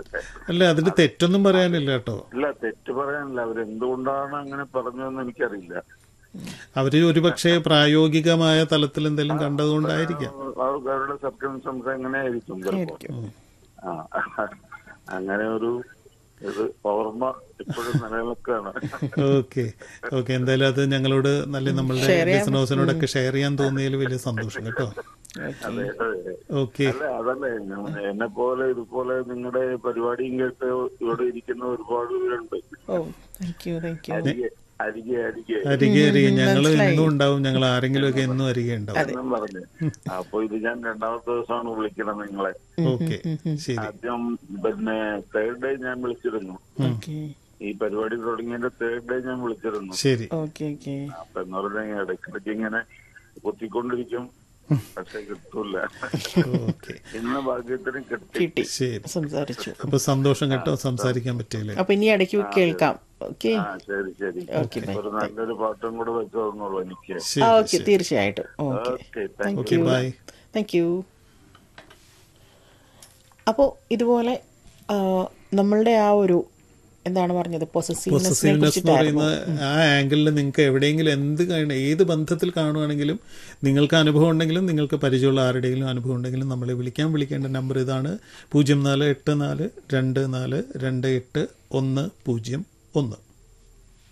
ആയിക്കോട്ടെ അല്ല അതിൽ തെറ്റൊന്നും പറയാനില്ല കേട്ടോ ഇല്ല തെറ്റ് പറയാനില്ല അവരെന്തുകൊണ്ടാണ് അങ്ങനെ പറഞ്ഞതെന്ന് എനിക്കറിയില്ല അവര് ഒരുപക്ഷെ പ്രായോഗികമായ തലത്തിൽ എന്തെങ്കിലും കണ്ടതുകൊണ്ടായിരിക്കാം അവർക്ക് അവരുടെ സർക്കംസ്റ്റൻസ് എങ്ങനെ ആയിരിക്കും ചിലപ്പോ ആ അങ്ങനെ ഒരു ഇത് ഓർമ്മ ഇപ്പോഴും നിലനിൽക്കുകയാണ് ഓക്കെ ഓക്കെ എന്തായാലും അത് ഞങ്ങളോട് നല്ല നമ്മളുടെ ലിസണേഴ്സിനോടൊക്കെ ഷെയർ ചെയ്യാൻ തോന്നിയതിൽ വലിയ സന്തോഷം കേട്ടോ അതെ അതെ ഓക്കെ അല്ല അതല്ലേ എന്നെ പോലെ ഇതുപോലെ നിങ്ങളുടെ പരിപാടിയും കേട്ട് ഇവിടെ ഇരിക്കുന്ന ഒരുപാട് പേരുണ്ട് oh thank you thank you അരികെ അരികെ അരികെ അരികെ അരികെ ഞങ്ങൾ എന്നും ഉണ്ടാവും ഞങ്ങൾ ആരെങ്കിലും ഒക്കെ എന്നും അരികെ ഉണ്ടാവും എന്നും പറഞ്ഞു അപ്പൊ ഇത് ഞാൻ രണ്ടാമത്തെ ദിവസമാണ് വിളിക്കണം നിങ്ങളെ ഓക്കെ ശരി ആദ്യം പിന്നെ തേർഡ് ഡേ ഞാൻ വിളിച്ചിരുന്നു ഓക്കെ ഈ പരിപാടി തുടങ്ങിയതിന്റെ തേർഡ് ഡേ ഞാൻ വിളിച്ചിരുന്നു ശരി ഓക്കെ ഓക്കെ അപ്പൊ എന്ന് പറഞ്ഞാൽ ഇടയ്ക്കിടയ്ക്ക് ഇങ്ങനെ കുത്തിക്കൊണ്ടിരിക്കും പക്ഷെ കിട്ടൂല ഓക്കെ ഇന്ന് ഭാഗ്യത്തിന് കിട്ടി കിട്ടി ശരി സംസാരിച്ചു അപ്പൊ സന്തോഷം കേട്ടോ സംസാരിക്കാൻ പറ്റിയില്ലേ അപ്പൊ ഇനി ഇടയ്ക്ക് കേൾക്കാം ഓക്കെ ആ ശരി ശരി Okay, bye. ഒരു നല്ലൊരു പാട്ടും കൂടെ വെച്ചു തന്നോളൂ എനിക്ക് ആ ശരി ഓക്കെ തീർച്ചയായിട്ടും okay okay thank okay bye thank you അപ്പോൾ ഇതുപോലെ ആ, നമ്മളുടെ ആ ഒരു എന്താണ് പറഞ്ഞത് പൊസസീവ്നെസ്സിനെ പൊസസീവ്നെസ് എന്ന് കുറിച്ചിട്ടായിരുന്നു പറയുന്ന ആ ആംഗിളിൽ നിങ്ങൾക്ക് എവിടെയെങ്കിലും എന്ത് കാണ ഏത് ബന്ധത്തിൽ കാണുവാണെങ്കിലും നിങ്ങൾക്ക് അനുഭവം ഉണ്ടെങ്കിലും നിങ്ങൾക്ക് പരിചയമുള്ള ആരുടെയെങ്കിലും അനുഭവം ഉണ്ടെങ്കിലും നമ്മളെ വിളിക്കാൻ വിളിക്കേണ്ട നമ്പർ ഇതാണ് പൂജ്യം നാല് എട്ട് നാല് രണ്ട് നാല് രണ്ട് എട്ട് ഒന്ന് പൂജ്യം ഒന്ന്